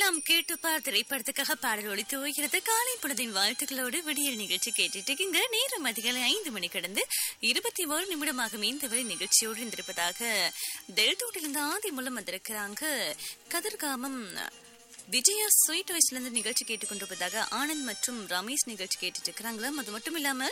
எல்லாம் கேட்டுப்பார் திரைப்படத்துக்காக பாடல் ஒழித்து ஓய்கிறது காலை பொழுதின் வாழ்த்துக்களோடு விடியல் நிகழ்ச்சி கேட்டுட்டு இருக்கீங்க நேரம் அதிகாலை ஐந்து மணி கடந்து இருபத்தி ஒரு நிமிடமாக இந்த வரை நிகழ்ச்சியோடு இருந்திருப்பதாக டெல்டோட்டிலிருந்து ஆதி மூலம் வந்திருக்கிறாங்க கதிர்காமம் விஜயா ஸ்வீட் வாய்ஸ்ல இருந்து நிகழ்ச்சி கேட்டுக்கொண்டிருப்பதாக ஆனந்த் மற்றும் ரமேஷ் நிகழ்ச்சி கேட்டுட்டு இருக்கிறாங்களா அது மட்டும் இல்லாம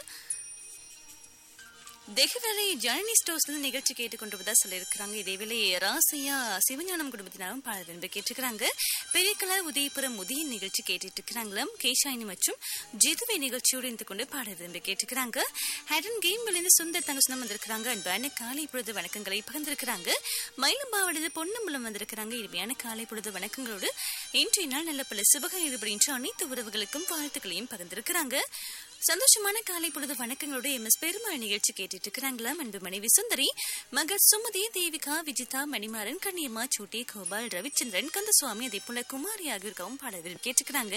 தெஹிவலை ஜனனி ஸ்டோர்ஸ்ல நிகழ்ச்சி கேட்டுக்கொண்டிருப்பதா சொல்லியிருக்கிறாங்க இதேவேளை ராசையா சிவஞானம் குடும்பத்தினரும் பாடல் விரும்பி கேட்டிருக்கிறாங்க பெரியக்கலா உதயபுரம் உதய நிகழ்ச்சி கேட்டுட்டு இருக்கிறாங்களாம் கேஷாயினி மற்றும் ஜிதுவை நிகழ்ச்சியோடு இருந்து கொண்டு பாடல் விரும்பி கேட்டிருக்கிறாங்க ஹேடன் கேம் விழுந்து சுந்தர் தங்கசனம் வந்திருக்கிறாங்க அன்பான காலை பொழுது வணக்கங்களை பகிர்ந்திருக்கிறாங்க மயிலம்பாவளது பொன்னம்பலம் வந்திருக்கிறாங்க இனிமையான காலை பொழுது வணக்கங்களோடு இன்றைய நாள் நல்ல பல சுபக ஈடுபடுகின்ற அனைத்து உறவுகளுக்கும் வாழ்த்துக்களையும் பகிர்ந்திருக்கிறாங்க சந்தோஷமான காலை பொழுது வணக்கங்களோட எம் எஸ் பெருமாள் நிகழ்ச்சி கேட்டுட்டு இருக்கிறாங்களா அன்பு மனைவி சுந்தரி மகள் சுமதி தேவிகா விஜிதா மணிமாறன் கண்ணியம்மா சூட்டி கோபால் ரவிச்சந்திரன் கந்தசுவாமி அதே போல குமாரி ஆகியோருக்காவும் பாடல்கள் கேட்டுக்கிறாங்க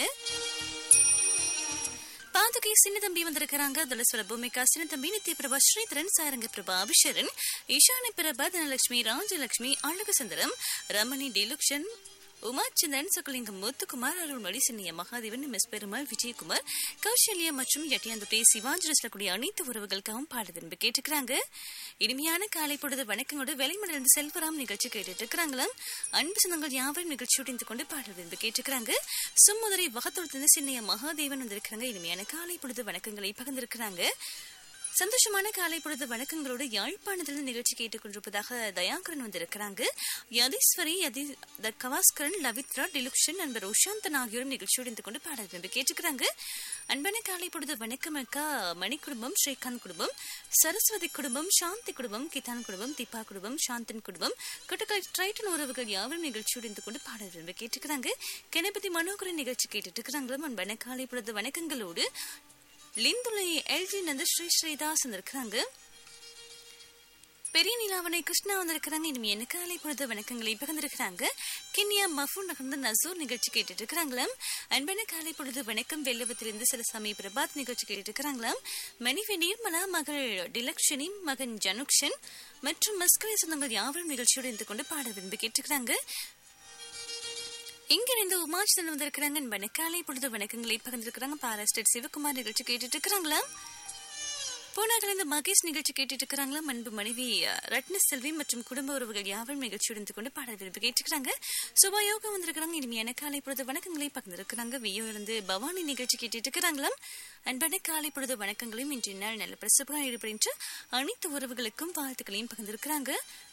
பாதுகை சின்னதம்பி வந்திருக்கிறாங்க துளசுவர பூமிகா சின்னதம்பி நித்ய பிரபா ஸ்ரீதரன் சாரங்க பிரபா அபிஷரன் ஈஷானி பிரபா தனலட்சுமி ராஜலட்சுமி அழகு சுந்தரம் ரமணி டிலுக்ஷன் உமாச்சந்திரன் சுக்கலிங்கம் முத்துக்குமார் அருள்மொழி சின்னிய மகாதேவன் மிஸ் பெருமாள் விஜயகுமார் கௌசல்யா மற்றும் எட்டியாந்துட்டை சிவாஞ்சி கூடிய அனைத்து உறவுகளுக்காகவும் பாட விரும்பி கேட்டுக்கிறாங்க இனிமையான காலை பொழுது வணக்கங்களோடு வெளிமடலிருந்து செல்வராம் நிகழ்ச்சி கேட்டுட்டு இருக்கிறாங்களாம் அன்பு சொந்தங்கள் யாவரும் நிகழ்ச்சியோடு இருந்து கொண்டு பாடல் விரும்பி கேட்டுக்கிறாங்க சும்முதரை வகத்தொடுத்து சின்னைய மகாதேவன் வந்திருக்கிறாங்க இனிமையான காலை பொழுது வணக்கங்களை பகிர்ந்திருக்கிறாங்க சந்தோஷமான காலை பொழுது வணக்கங்களோடு யாழ்ப்பாணத்தில் நிகழ்ச்சி கேட்டுக்கொண்டிருப்பதாக தயாகரன் வந்திருக்கிறாங்க யதீஸ்வரி யதி த கவாஸ்கரன் லவித்ரா டிலுக்ஷன் நண்பர் உஷாந்தன் ஆகியோரும் நிகழ்ச்சியோடு இருந்து கொண்டு பாடல் விரும்பி கேட்டுக்கிறாங்க அன்பான காலை பொழுது வணக்கம் அக்கா மணி குடும்பம் ஸ்ரீகாந்த் குடும்பம் சரஸ்வதி குடும்பம் சாந்தி குடும்பம் கிதான் குடும்பம் தீபா குடும்பம் சாந்தன் குடும்பம் கொட்டக்கல் ட்ரைட்டன் உறவுகள் யாவரும் நிகழ்ச்சியோடு இருந்து கொண்டு பாடல் விரும்பி கேட்டுக்கிறாங்க கணபதி மனோகரன் நிகழ்ச்சி கேட்டுட்டு இருக்கிறாங்களும் அன்பான காலை பொழுது வணக்கங்களோடு லிந்துலை எல்ஜி நந்து ஸ்ரீ ஸ்ரீதாஸ் இருக்கிறாங்க பெரிய நிலாவணை கிருஷ்ணா வந்திருக்கிறாங்க இனிமே என்ன காலை பொழுது வணக்கங்களை பகிர்ந்திருக்கிறாங்க கிண்ணியா மஃபூன் நகர்ந்து நசூர் நிகழ்ச்சி கேட்டுட்டு இருக்கிறாங்களாம் அன்பான காலை பொழுது வணக்கம் வெள்ளவத்திலிருந்து சில சமய பிரபாத் நிகழ்ச்சி கேட்டுட்டு இருக்கிறாங்களாம் மனைவி நீர்மலா மகள் டிலக்ஷனி மகன் ஜனுக்ஷன் மற்றும் மஸ்கரை சொந்தங்கள் யாவரும் நிகழ்ச்சியோடு இருந்து கொண்டு பாட விரும்பி கேட்டுக்கிறாங்க இங்கிருந்து உமாஜன் வந்திருக்கிறாங்க அன்பான காலை பொழுது வணக்கங்களை பகிர்ந்திருக்கிறாங்க பாராஸ்டர் சிவகுமார் நிகழ்ச்சி கேட்டுட்டு இருக்கிறாங்களா போனார்கள் இந்த மகேஷ் நிகழ்ச்சி கேட்டுட்டு இருக்கிறாங்களா அன்பு மனைவி ரத்ன செல்வி மற்றும் குடும்ப உறவுகள் யாவரும் நிகழ்ச்சியுடன் கொண்டு பாடல் விரும்பி கேட்டுக்கிறாங்க சுபா யோகா வந்திருக்கிறாங்க இனிமையான காலை பொழுது வணக்கங்களை பகிர்ந்திருக்கிறாங்க வியோ இருந்து பவானி நிகழ்ச்சி கேட்டுட்டு இருக்கிறாங்களாம் அன்பான காலை பொழுது வணக்கங்களையும் இன்றைய நாள் நல்ல பிரசவமாக ஈடுபடுகின்ற அனைத்து உறவுகளுக்கும் வாழ்த்துக்களையும் பகிர்ந்திருக்கிறாங்க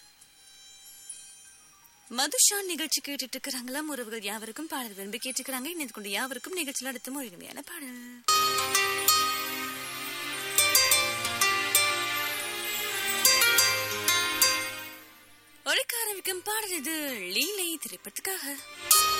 மதுஷா நிகழ்ச்சி கேட்டுட்டு இருக்கிறாங்களாம் உறவுகள் யாவருக்கும் பாடல் விரும்பி கேட்டுக்கிறாங்க இணைந்து கொண்டு யாவருக்கும் நிகழ்ச்சியில் அடுத்தும் ஒரு இனிமையான பாடல் ஒழிக்க ஆரம்பிக்கும் பாடல் இது லீலை திரைப்படத்துக்காக